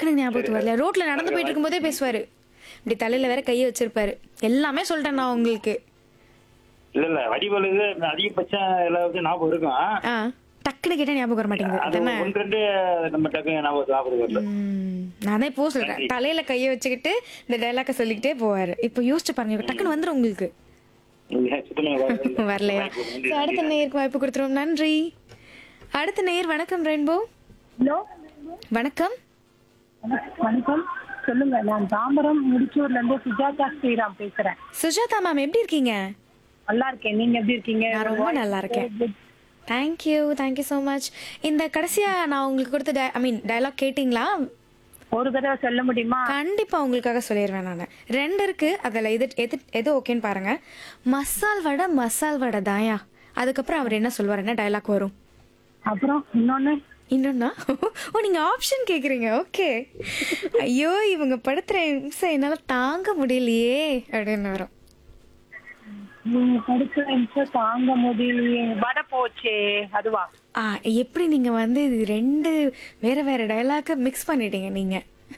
டக்குனு ஞாபகத்துக்கு வரல ரோட்ல நடந்து போயிட்டு இருக்கும்போதே பேசுவாரு இப்படி தலையில வேற கையை வச்சிருப்பாரு எல்லாமே சொல்லிட்டேன் நான் உங்களுக்கு இல்ல இல்ல வடிவலுக்கு அதிகபட்சம் எல்லாருக்கும் ஞாபகம் இருக்கும் ஆ டக்குனு கேட்டா ஞாபகம் வர மாட்டேங்குது அது அதானே ஒன்று ரெண்டு நம்ம டக்கு ஞாபகம் ஞாபகம் வரல ம், நானே இப்போ சொல்றேன் தலையில கையை வச்சுக்கிட்டு இந்த டைலாக்க சொல்லிக்கிட்டே போவாரு இப்போ யோசிச்சு பாருங்க இப்ப டக்குன்னு வந்துரும் உங்களுக்கு இல்ல, சுத்தமா வரல. வரலையா சரி, அடுத்த நேயருக்கு வாய்ப்பு கொடுத்துருவோம் நன்றி அடுத்த நேயர் வணக்கம் ரெயின்போ ஹலோ வணக்கம் வணக்கம் சொல்லுங்க நான் தாம்பரம் முடிச்சூர்ல இருந்து சுஜாதா ஸ்ரீராம் பேசுறேன் சுஜாதா மேம் எப்படி இருக்கீங்க நல்லா இருக்கேன் நீங்க எப்படி இருக்கீங்க நான் ரொம்ப நல்லா இருக்கேன் தேங்க்யூ தேங்க்யூ ஸோ மச் இந்த கடைசியா நான் உங்களுக்கு கொடுத்த ஐ மீன் டயலாக் கேட்டிங்களா ஒரு தடவை சொல்ல முடியுமா கண்டிப்பா உங்களுக்காக சொல்லிடுவேன் நான் ரெண்டு இருக்கு அதுல எது எது எது ஓகேன்னு பாருங்க மசால் வடை மசால் வடை தாயா அதுக்கப்புறம் அவர் என்ன சொல்லுவார் என்ன டயலாக் வரும் அப்புறம் இன்னொன்னு இன்னொன்னா ஓ நீங்க ஆப்ஷன் கேக்குறீங்க ஓகே ஐயோ இவங்க படுத்துற இம்சை என்னால தாங்க முடியலையே அப்படின்னு வரும் நீங்க படிச்ச நிமிஷம் தாங்க முடியலையே வட போச்சே அதுவா ஆ எப்படி நீங்க வந்து இது ரெண்டு வேற வேற டயலாக்க மிக்ஸ் பண்ணிட்டீங்க நீங்க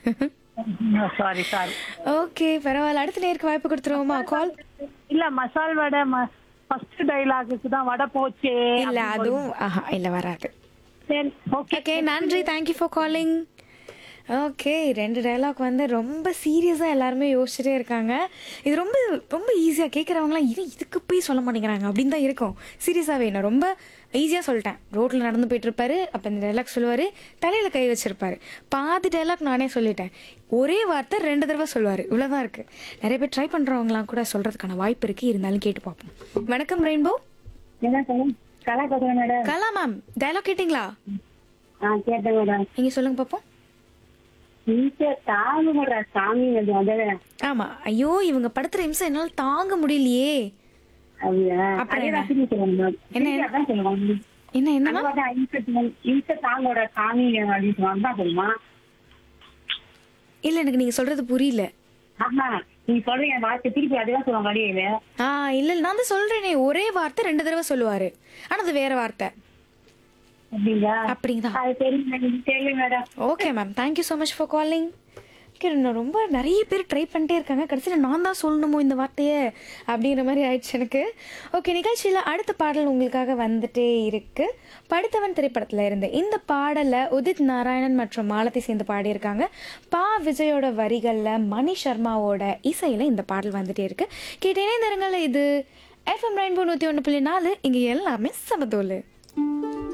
சாரி சாரி ஓகே பரவாயில்ல அடுத்த நேருக்கு வாய்ப்பு கொடுத்துருவோமா கால் இல்ல மசால் வடை ஃபர்ஸ்ட் டைலாகுக்கு தான் வடை போச்சே இல்ல அதுவும் ஆஹா இல்ல வராது சரி ஓகே ஓகே நன்றி தேங்க்யூ ஃபார் காலிங் ஓகே ரெண்டு டயலாக் வந்து ரொம்ப சீரியஸாக எல்லாருமே யோசிச்சுட்டே இருக்காங்க இது ரொம்ப ரொம்ப ஈஸியாக கேட்குறவங்களாம் இது இதுக்கு போய் சொல்ல மாட்டேங்கிறாங்க அப்படின்னு தான் இருக்கும் சீரியஸாகவே நான் ரொம்ப ஈஸியாக சொல்லிட்டேன் ரோட்டில் நடந்து போயிட்டு இருப்பாரு அப்போ இந்த டைலாக் சொல்லுவார் தலையில் கை வச்சிருப்பாரு பாதி டைலாக் நானே சொல்லிட்டேன் ஒரே வார்த்தை ரெண்டு தடவை சொல்லுவார் இவ்வளோதான் இருக்குது நிறைய பேர் ட்ரை பண்ணுறவங்களாம் கூட சொல்கிறதுக்கான வாய்ப்பு இருக்குது இருந்தாலும் கேட்டு பார்ப்போம் வணக்கம் ரெயின்போ என்ன சொல்லுங்க கலா கட்டுறேன் மேடம் கலா மேம் டைலாக் கேட்டிங்களா ஆ கேட்டேன் மேடம் நீங்கள் சொல்லுங்கள் பார்ப்போம் நீங்க தாங்க மாட்டா சாமி அது அதான் ஆமா ஐயோ இவங்க படுத்துற இம்சை என்னால தாங்க முடியலையே அப்படியா அப்புறம் அதே என்ன? தான் திரும்பி சொல்லுவாங்க என்ன? திரும்பி அதான் சொல்லுவாங்க என்ன என்னமா அதான் இன்செட் இன்செட் தாங்கோட சாமி அப்படின்னு சொல்லுவாங்க தான் சொல்லுமா இல்ல எனக்கு நீங்க சொல்றது புரியல ஆமா நீங்க சொல்றீங்க வார்த்தை திருப்பி அதுதான் சொல்லுவாங்க வழியில ஆ இல்ல இல்ல, நான் தான் சொல்றேனே ஒரே வார்த்தை ரெண்டு தடவை சொல்லுவாரு ஆனா அது வேற வார்த்தை அப்படிங்களா அப்படிங்களா அது தெரியும் தெரியும் madam okay ma'am thank you so much for calling okay நான் ரொம்ப நிறைய பேர் ட்ரை பண்ணிட்டே இருக்காங்க கடைசியில் நான் தான் சொல்லணுமோ இந்த வார்த்தையை அப்படிங்கிற மாதிரி ஆயிடுச்சு எனக்கு ஓகே நிகழ்ச்சியில் அடுத்த பாடல் உங்களுக்காக வந்துட்டே இருக்கு படுத்தவன் திரைப்படத்தில் இருந்து இந்த பாடலை உதித் நாராயணன் மற்றும் மாலத்தை சேர்ந்து பாடியிருக்காங்க பா விஜயோட வரிகளில் மணி சர்மாவோட இசையில் இந்த பாடல் வந்துட்டே இருக்கு கேட்டு இணைந்திருங்கள் இது எஃப்எம் ரெயின்போ நூற்றி ஒன்று புள்ளி நாலு இங்கே எல்லாமே சமதோலு